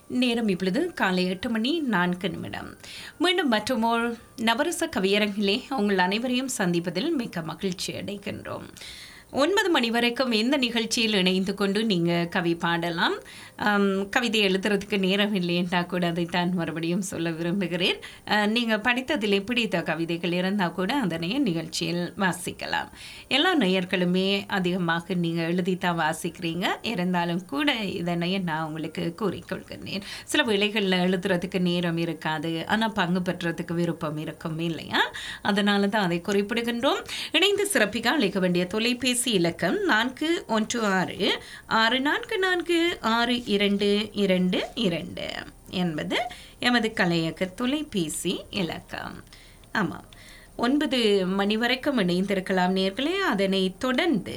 நேரம் இப்பொழுது காலை எட்டு மணி நான்கு நிமிடம் மீண்டும் மற்றொரு நவரச கவியரங்கிலே உங்கள் அனைவரையும் சந்திப்பதில் மிக்க மகிழ்ச்சி அடைகின்றோம் ஒன்பது மணி வரைக்கும் இந்த நிகழ்ச்சியில் இணைந்து கொண்டு நீங்கள் கவி பாடலாம் ஆம், கவிதை எழுதுறதுக்கு நேரம் இல்லைன்னா கூட அதைத்தான் மறுபடியும் சொல்ல விரும்புகிறேன் நீங்கள் படித்ததில் பிடித்த கவிதைகள் இருந்தால் கூட அதனை நிகழ்ச்சியில் வாசிக்கலாம் எல்லா நேயர்களுமே அதிகமாக நீங்கள் எழுதித்தான் வாசிக்கிறீங்க இருந்தாலும் கூட இதனை நான் உங்களுக்கு கூறிக்கொள்கிறேன் சில வேளைகளில் எழுதுறதுக்கு நேரம் இருக்காது ஆனால் பங்கு பெற்றதுக்கு விருப்பம் இருக்கும் இல்லையா அதனால தான் அதை குறிப்பிடுகின்றோம் இணைந்து சிறப்பிக்க அழைக்க வேண்டிய தொலைபேசி இலக்கம் நான்கு ஒன்று ஆறு ஆறு நான்கு நான்கு ஆறு இரண்டு இரண்டு இரண்டு என்பது எமது கலையக தொலைபேசி இலக்கம் ஆமாம் ஒன்பது மணி வரைக்கும் இணைந்திருக்கலாம் நேர்களே அதனை தொடர்ந்து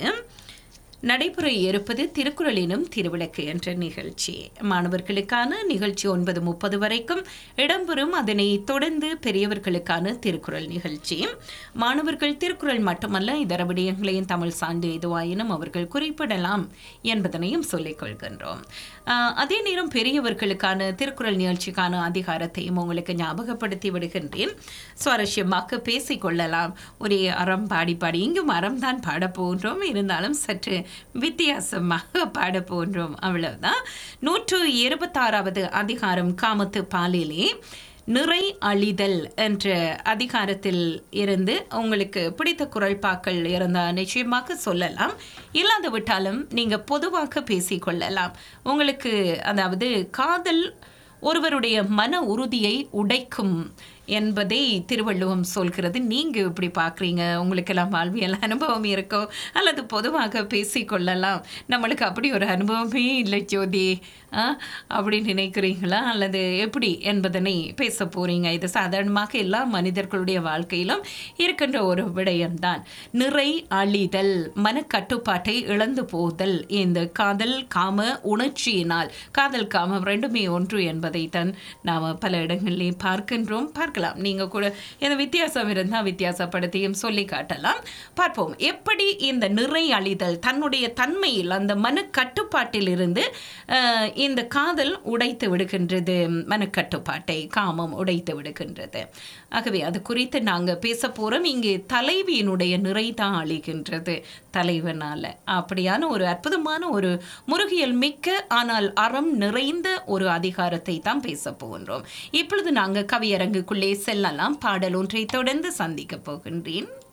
நடைபெற இருப்பது திருக்குறள் எனும் திருவிளக்கு என்ற நிகழ்ச்சி மாணவர்களுக்கான நிகழ்ச்சி ஒன்பது முப்பது வரைக்கும் இடம்பெறும் அதனை தொடர்ந்து பெரியவர்களுக்கான திருக்குறள் நிகழ்ச்சி மாணவர்கள் திருக்குறள் மட்டுமல்ல இதர விடயங்களையும் தமிழ் சார்ந்து எதுவாயினும் அவர்கள் குறிப்பிடலாம் என்பதனையும் சொல்லிக் கொள்கின்றோம் ஆஹ், அதே நேரம் பெரியவர்களுக்கான திருக்குறள் நிகழ்ச்சிக்கான அதிகாரத்தையும் உங்களுக்கு ஞாபகப்படுத்தி விடுகின்றேன் சுவாரஸ்யமாக பேசிக்கொள்ளலாம் ஒரே அறம் பாடி பாடி இங்கும் அறம் தான் பாட போன்றோம் இருந்தாலும் சற்று வித்தியாசமாக பாட போன்றோம் அவ்வளவுதான் நூற்று இருபத்தாறாவது அதிகாரம் காமத்து பாலிலே நிறை அழிதல் என்ற அதிகாரத்தில் இருந்து உங்களுக்கு பிடித்த குரல்பாக்கள் இருந்தால் நிச்சயமாக சொல்லலாம் இல்லாது விட்டாலும் நீங்கள் பொதுவாக பேசிக்கொள்ளலாம் உங்களுக்கு அதாவது காதல் ஒருவருடைய மன உறுதியை உடைக்கும் என்பதை திருவள்ளுவம் சொல்கிறது நீங்கள் இப்படி பார்க்குறீங்க உங்களுக்கெல்லாம் வாழ்வியல் அனுபவம் இருக்கோ அல்லது பொதுவாக பேசிக்கொள்ளலாம் நம்மளுக்கு அப்படி ஒரு அனுபவமே இல்லை ஜோதி ஆ அப்படி நினைக்கிறீங்களா அல்லது எப்படி என்பதனை பேச போகிறீங்க இது சாதாரணமாக எல்லா மனிதர்களுடைய வாழ்க்கையிலும் இருக்கின்ற ஒரு விடயம்தான் நிறை அழிதல் மனக்கட்டுப்பாட்டை இழந்து போதல் இந்த காதல் காம உணர்ச்சியினால் காதல் காமம் ரெண்டுமே ஒன்று என்பதைத்தான் நாம் பல இடங்களிலே பார்க்கின்றோம் பார்க்கலாம் நீங்கள் கூட எந்த வித்தியாசம் இருந்தால் வித்தியாசப்படுத்தியும் சொல்லி காட்டலாம் பார்ப்போம் எப்படி இந்த நிறை அழிதல் தன்னுடைய தன்மையில் அந்த மனக்கட்டுப்பாட்டில் இருந்து அஹ், இந்த காதல் உடைத்து விடுகின்றது மனக்கட்டுப்பாட்டை காமம் உடைத்து விடுகின்றது ஆகவே அது குறித்து நாங்கள் பேச போகிறோம் இங்கே தலைவியினுடைய நிறை தான் அழிகின்றது தலைவனால் அப்படியான ஒரு அற்புதமான ஒரு முருகியல் மிக்க ஆனால் அறம் நிறைந்த ஒரு அதிகாரத்தை தான் பேச போகின்றோம் இப்பொழுது நாங்கள் கவியரங்குக்குள்ளே செல்லலாம் பாடல் ஒன்றை தொடர்ந்து சந்திக்க போகின்றேன்